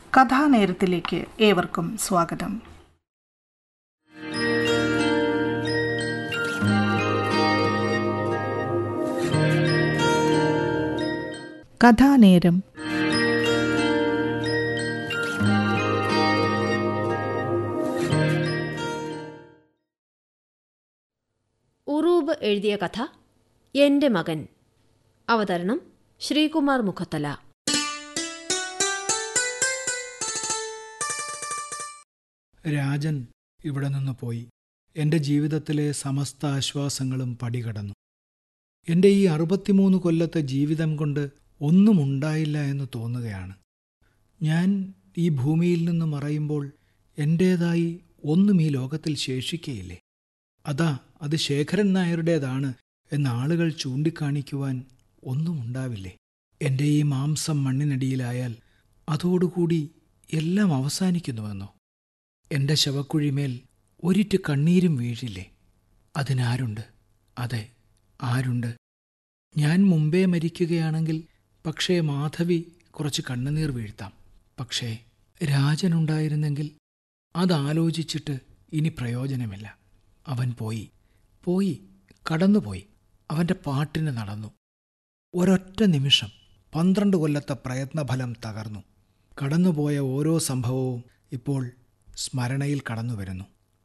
കഥാനേരത്തിലേക്ക് ഏവർക്കും സ്വാഗതം കഥാനേരം ഉറൂബ് എഴുതിയ കഥ എൻ്റെ മകൻ അവതരണം ശ്രീകുമാർ മുഖത്തല രാജൻ ഇവിടെ നിന്ന് പോയി എൻ്റെ ജീവിതത്തിലെ സമസ്ത ആശ്വാസങ്ങളും പടികടന്നു എൻ്റെ ഈ അറുപത്തിമൂന്ന് കൊല്ലത്തെ ജീവിതം കൊണ്ട് ഒന്നും ഉണ്ടായില്ല എന്ന് തോന്നുകയാണ് ഞാൻ ഈ ഭൂമിയിൽ നിന്ന് മറയുമ്പോൾ എൻ്റേതായി ഒന്നും ഈ ലോകത്തിൽ ശേഷിക്കയില്ലേ അതാ അത് ശേഖരൻ നായരുടേതാണ് എന്ന് ആളുകൾ ചൂണ്ടിക്കാണിക്കുവാൻ ഒന്നും ഉണ്ടാവില്ലേ എൻ്റെ ഈ മാംസം മണ്ണിനടിയിലായാൽ അതോടുകൂടി എല്ലാം അവസാനിക്കുന്നുവെന്നോ എന്റെ ശവക്കുഴിമേൽ ഒരിറ്റ് കണ്ണീരും വീഴില്ലേ അതിനാരുണ്ട് അതെ ആരുണ്ട് ഞാൻ മുമ്പേ മരിക്കുകയാണെങ്കിൽ പക്ഷേ മാധവി കുറച്ച് കണ്ണുനീർ വീഴ്ത്താം പക്ഷേ രാജനുണ്ടായിരുന്നെങ്കിൽ അതാലോചിച്ചിട്ട് ഇനി പ്രയോജനമില്ല അവൻ പോയി പോയി കടന്നുപോയി അവന്റെ പാട്ടിന് നടന്നു ഒരൊറ്റ നിമിഷം പന്ത്രണ്ട് കൊല്ലത്തെ പ്രയത്നഫലം തകർന്നു കടന്നുപോയ ഓരോ സംഭവവും ഇപ്പോൾ സ്മരണയിൽ കടന്നു വരുന്നു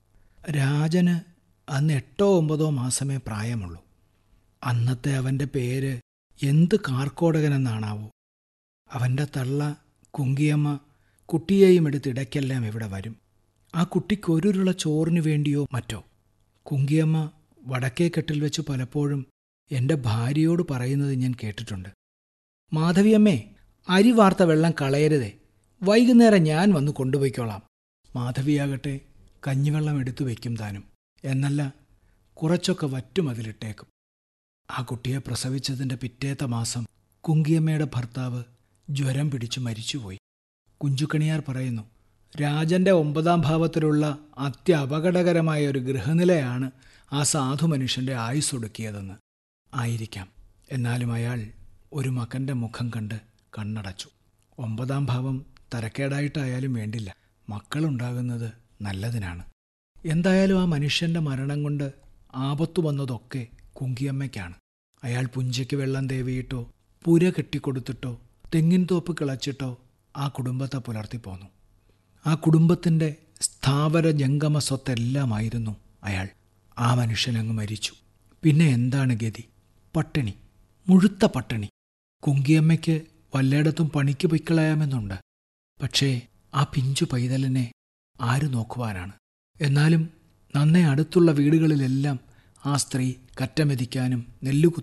രാജന് അന്ന് എട്ടോ ഒമ്പതോ മാസമേ പ്രായമുള്ളൂ അന്നത്തെ അവൻ്റെ പേര് എന്ത് കാർക്കോടകനെന്നാണാവോ അവൻ്റെ തള്ള കുങ്കിയമ്മ കുട്ടിയെയും എടുത്ത് ഇടയ്ക്കെല്ലാം ഇവിടെ വരും ആ കുട്ടിക്ക് ഒരുരുള ചോറിനു വേണ്ടിയോ മറ്റോ കുങ്കിയമ്മ വടക്കേക്കെട്ടിൽ വെച്ച് പലപ്പോഴും എൻ്റെ ഭാര്യയോട് പറയുന്നത് ഞാൻ കേട്ടിട്ടുണ്ട് മാധവിയമ്മേ അരി വാർത്ത വെള്ളം കളയരുതേ വൈകുന്നേരം ഞാൻ വന്ന് കൊണ്ടുപോയിക്കോളാം മാധവിയാകട്ടെ കഞ്ഞിവെള്ളം എടുത്തു വയ്ക്കും താനും എന്നല്ല കുറച്ചൊക്കെ വറ്റും അതിലിട്ടേക്കും ആ കുട്ടിയെ പ്രസവിച്ചതിൻ്റെ പിറ്റേത്ത മാസം കുങ്കിയമ്മയുടെ ഭർത്താവ് ജ്വരം പിടിച്ചു മരിച്ചുപോയി കുഞ്ചുക്കണിയാർ പറയുന്നു രാജന്റെ ഒമ്പതാം ഭാവത്തിലുള്ള അത്യപകടകരമായ ഒരു ഗൃഹനിലയാണ് ആ സാധു മനുഷ്യന്റെ ആയുസ്സൊടുക്കിയതെന്ന് ആയിരിക്കാം എന്നാലും അയാൾ ഒരു മകന്റെ മുഖം കണ്ട് കണ്ണടച്ചു ഒമ്പതാം ഭാവം തരക്കേടായിട്ടായാലും വേണ്ടില്ല മക്കളുണ്ടാകുന്നത് നല്ലതിനാണ് എന്തായാലും ആ മനുഷ്യന്റെ മരണം കൊണ്ട് ആപത്തു വന്നതൊക്കെ കുങ്കിയമ്മയ്ക്കാണ് അയാൾ പുഞ്ചയ്ക്ക് വെള്ളം തേവിയിട്ടോ പുര കെട്ടിക്കൊടുത്തിട്ടോ തെങ്ങിൻ തോപ്പ് കിളച്ചിട്ടോ ആ കുടുംബത്തെ പുലർത്തിപ്പോന്നു ആ കുടുംബത്തിൻ്റെ സ്ഥാവര ജംഗമ സ്വത്തെല്ലാമായിരുന്നു അയാൾ ആ മനുഷ്യനങ്ങ് മരിച്ചു പിന്നെ എന്താണ് ഗതി പട്ടിണി മുഴുത്ത പട്ടിണി കുങ്കിയമ്മയ്ക്ക് വല്ലയിടത്തും പണിക്ക് പൊയ്ക്കളയാമെന്നുണ്ട് പക്ഷേ ആ പിഞ്ചു പൈതലിനെ ആര് നോക്കുവാനാണ് എന്നാലും നന്നേ അടുത്തുള്ള വീടുകളിലെല്ലാം ആ സ്ത്രീ കറ്റമെതിക്കാനും നെല്ലുകുത്താനും